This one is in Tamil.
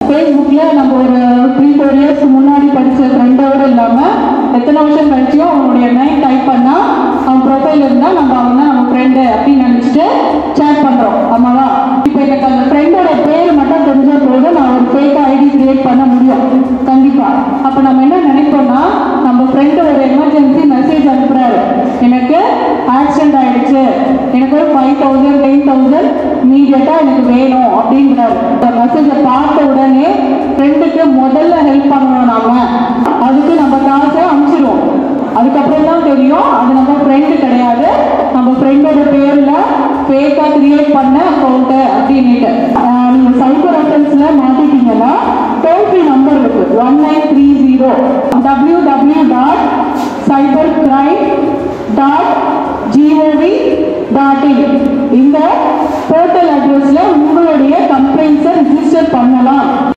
ஃபேஸ்புக்கில் நம்ம ஒரு த்ரீ ஃபோர் இயர்ஸ் முன்னாடி படித்த ஃப்ரெண்டோட இல்லாமல் எத்தனை வருஷம் கழிச்சியும் அவனுடைய நேம் டைப் பண்ணால் அவன் ப்ரொஃபைல் இருந்தால் நம்ம அவன் தான் நம்ம ஃப்ரெண்டு அப்படின்னு நினச்சிட்டு சேட் பண்ணுறோம் ஆமாவா இப்போ எனக்கு அந்த ஃப்ரெண்டோட பேர் மட்டும் தெரிஞ்சால் போதும் நான் ஒரு ஃபேக் ஐடி கிரியேட் பண்ண முடியும் கண்டிப்பாக அப்போ நம்ம என்ன நினைப்போம்னா நம்ம ஃப்ரெண்டு ஒரு எமர்ஜென்சி மெசேஜ் அனுப்புகிறாரு எனக்கு ஆக்சிடென்ட் ஆயிடுச்சு எனக்கு ஒரு ஃபைவ் தௌசண்ட் டென் தௌசண்ட் இமீடியட்டாக எனக்கு வேணும் அப்படிங்கிறாரு இந்த மெசேஜை பார்த்த உடனே ஃப்ரெண்டுக்கு முதல்ல ஹெல்ப் பண்ணணும் நாம அதுக்கு நம்ம காசை அனுப்பிச்சிடுவோம் அதுக்கப்புறம் தான் தெரியும் அது நம்ம ஃப்ரெண்டு கிடையாது நம்ம ஃப்ரெண்டோட பேரில் ஃபேக்காக கிரியேட் பண்ண அக்கௌண்ட்டு அப்படின்னுட்டு நீங்கள் சைபர் அஃபென்ஸில் மாட்டிட்டீங்கன்னா டோல் ஃப்ரீ நம்பர் இருக்கு one nine three zero W W dot cyber crime dot G O V dot in இந்த போர்ட்டல் அட்ரஸில் உங்களுடைய கம்ப்ளைண்ட்ஸை ரிஜிஸ்டர் பண்ணலாம்